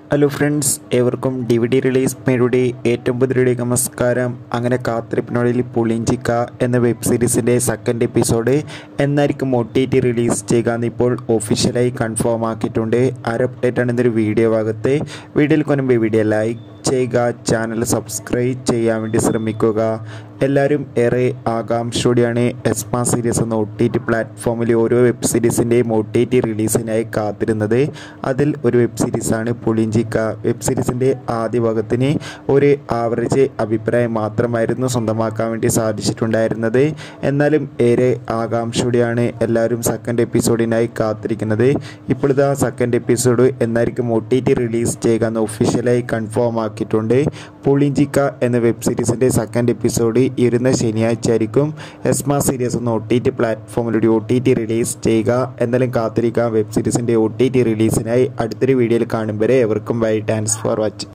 hello friends ഏവർക്കും D V D release മേരുടെ ഏറ്റവും പുതിയ നമസ്കാരം അങ്ങനെ കാത്തിരിപ്പിനുള്ളിൽ പുളിഞ്ചിക്ക എന്ന വെബ് സീരീസിൻ്റെ സെക്കൻഡ് എപ്പിസോഡ് എന്നായിരിക്കും ഒ ടി ടി റിലീസ് ചെയ്യുക എന്ന് ഇപ്പോൾ ഒഫീഷ്യലായി കൺഫേം ആക്കിയിട്ടുണ്ട് ആര് അപ്ഡേറ്റ് ആണ് ഇന്നൊരു വീഡിയോ ഭാഗത്ത് വീഡിയോയിൽ കൊണ്ടുമ്പോൾ വീഡിയോ ലൈക്ക് ചെയ്യുക ചാനൽ സബ്സ്ക്രൈബ് ചെയ്യാൻ വേണ്ടി ശ്രമിക്കുക എല്ലാവരും ഏറെ ആകാംക്ഷയോടെയാണ് എസ്മ സീരീസ് എന്ന ഒ ടി ടി പ്ലാറ്റ്ഫോമിൽ ഓരോ വെബ് സീരീസിൻ്റെയും ഒ ടി ടി റിലീസിനായി കാത്തിരുന്നത് അതിൽ ഒരു വെബ് സീരീസാണ് പുളിഞ്ചിക്ക വെബ് സീരീസിൻ്റെ ആദ്യ ഭാഗത്തിന് ഒരു ആവറേജ് അഭിപ്രായം മാത്രമായിരുന്നു സ്വന്തമാക്കാൻ വേണ്ടി സാധിച്ചിട്ടുണ്ടായിരുന്നത് എന്നാലും ഏറെ ആകാംക്ഷയോടെയാണ് എല്ലാവരും സെക്കൻഡ് എപ്പിസോഡിനായി കാത്തിരിക്കുന്നത് ഇപ്പോഴത്തെ സെക്കൻഡ് എപ്പിസോഡ് എന്നായിരിക്കും ഒ ടി ടി റിലീസ് ചെയ്യുക എന്ന് ഒഫീഷ്യലായി കൺഫേം ആക്കിയിട്ടുണ്ട് പുളിഞ്ചിക്ക എന്ന വെബ് സീരീസിൻ്റെ സെക്കൻഡ് എപ്പിസോഡ് ഈ വരുന്ന ശനിയാഴ്ച ആയിരിക്കും എസ്മ സീരീസ് എന്ന ഒ ടി ടി പ്ലാറ്റ്ഫോമിലൂടെ ഒ ടി ടി റിലീസ് ചെയ്യുക എന്നാലും കാത്തിരിക്കാം വെബ് സീരീസിൻ്റെ ഒ ടി ടി റിലീസിനായി അടുത്തൊരു വീഡിയോയിൽ കാണും വരെ എവർക്കും ബൈ താങ്ക്സ് ഫോർ വാച്ചിങ്